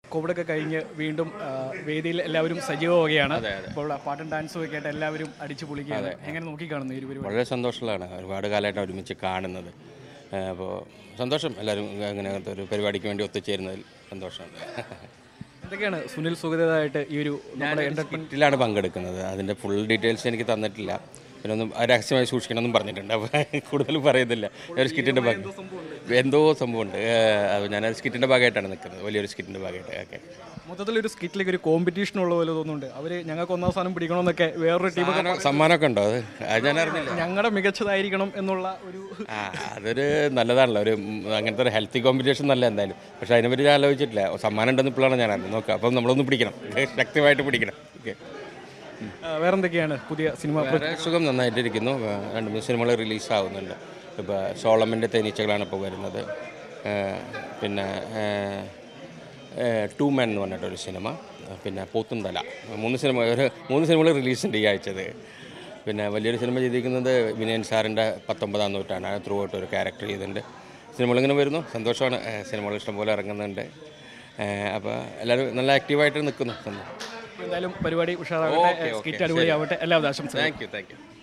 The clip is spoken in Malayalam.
കോവിഡൊക്കെ കഴിഞ്ഞ് വീണ്ടും ആ, വേദിയിൽ എല്ലാവരും സജീവമാവുകയാണ് ഇപ്പോൾ പാട്ടും ഡാൻസും ഒക്കെ ആയിട്ട് എല്ലാവരും അടിച്ചു പൊളിക്കുകയാണ് എങ്ങനെ നോക്കിക്കാണുന്നു ഈ ഒരു പരിപാടി വളരെ സന്തോഷമുള്ളതാണ് ഒരുപാട് കാലമായിട്ട് ഒരുമിച്ച് കാണുന്നത് അപ്പോൾ സന്തോഷം എല്ലാവരും അങ്ങനെ അങ്ങനത്തെ ഒരു പരിപാടിക്ക് വേണ്ടി ഒത്തുചേരുന്നതിൽ സന്തോഷമുണ്ട് എന്തൊക്കെയാണ് സുനിൽ സുഗതമായിട്ട് ഈ ഒരു നമ്മുടെ എന്റർടൈൻമെന്റ് സ്കിറ്റിലാണ് പങ്കെടുക്കുന്നത് അതിൻ്റെ ഫുൾ ഡീറ്റെയിൽസ് എനിക്ക് തന്നിട്ടില്ല പിന്നെ ഒന്നും ആ രഹസ്യമായി സൂക്ഷിക്കണമെന്നും പറഞ്ഞിട്ടുണ്ട് അപ്പോൾ കൂടുതൽ പറയുന്നില്ല ഒരു സ്കിറ്റിൻ്റെ ഭാഗം എന്തോ സംഭവമുണ്ട് അത് ഞാൻ സ്കിറ്റിൻ്റെ ഭാഗമായിട്ടാണ് നിൽക്കുന്നത് വലിയൊരു സ്കിറ്റിൻ്റെ ഭാഗമായിട്ട് ഓക്കെ മൊത്തത്തിൽ ഒരു സ്കിറ്റിലേക്ക് ഒരു കോമ്പറ്റീഷൻ ഉള്ള പോലെ തോന്നുന്നുണ്ട് അവർ ഞങ്ങൾക്ക് ഒന്നാം സ്ഥാനം പിടിക്കണമെന്നൊക്കെ വേറൊരു ടീമൊക്കെ സമ്മാനമൊക്കെ ഉണ്ടോ അത് അത് ഞാൻ അറിഞ്ഞില്ല ഞങ്ങളുടെ മികച്ചതായിരിക്കണം എന്നുള്ള ഒരു ആ അതൊരു നല്ലതാണല്ലോ ഒരു ഉം, അങ്ങനത്തെ ഒരു ഹെൽത്തി കോമ്പറ്റീഷൻ നല്ല എന്തായാലും പക്ഷെ അതിനെപ്പറ്റി ഞാൻ ആലോചിച്ചിട്ടില്ല സമ്മാനം ഉണ്ടെന്ന് ഇപ്പോഴാണ് ഞാൻ അറിഞ്ഞത് നോക്കാം അപ്പം നമ്മളൊന്ന് പിടിക്കണം ശക്തമായിട്ട് പിടിക്കണം ഓക്കെ ആ, വേറെന്തൊക്കെയാണ് പുതിയ സിനിമ വേറെ സുഖം നന്നായിട്ടിരിക്കുന്നു ആ, രണ്ട് മൂന്ന് സിനിമകൾ റിലീസാവുന്നുണ്ട് ഇപ്പോൾ സോളമൻ്റെ തേനീച്ചകളാണ് ഇപ്പോൾ വരുന്നത് ആ, പിന്നെ ടു മാൻ എന്ന് പറഞ്ഞിട്ടൊരു സിനിമ ആ, പിന്നെ പോത്തുംതല മൂന്ന് സിനിമ ഒരു മൂന്ന് സിനിമകൾ റിലീസുണ്ട് ഈ ആഴ്ചത് പിന്നെ വലിയൊരു സിനിമ ചെയ്തിരിക്കുന്നത് വിനയൻ സാറിൻ്റെ പത്തൊമ്പതാം നൂറ്റാണ് ത്രൂ ഔട്ട് ഒരു ക്യാരക്ടർ ചെയ്തിട്ടുണ്ട് സിനിമകളിങ്ങനെ വരുന്നു സന്തോഷമാണ് ആ, സിനിമകൾ ഇഷ്ടംപോലെ ഇറങ്ങുന്നുണ്ട് അപ്പോൾ എല്ലാവരും നല്ല ആക്റ്റീവായിട്ട് നിൽക്കുന്നു സന്തോഷം എന്തായാലും പരിപാടി ഉഷാറാവട്ടെ ഓക്കെ, ഓക്കെ, സ്കിറ്റ് അടിപൊളിയാവട്ടെ എല്ലാവരും ആശംസകളും താങ്ക് യു താങ്ക് യു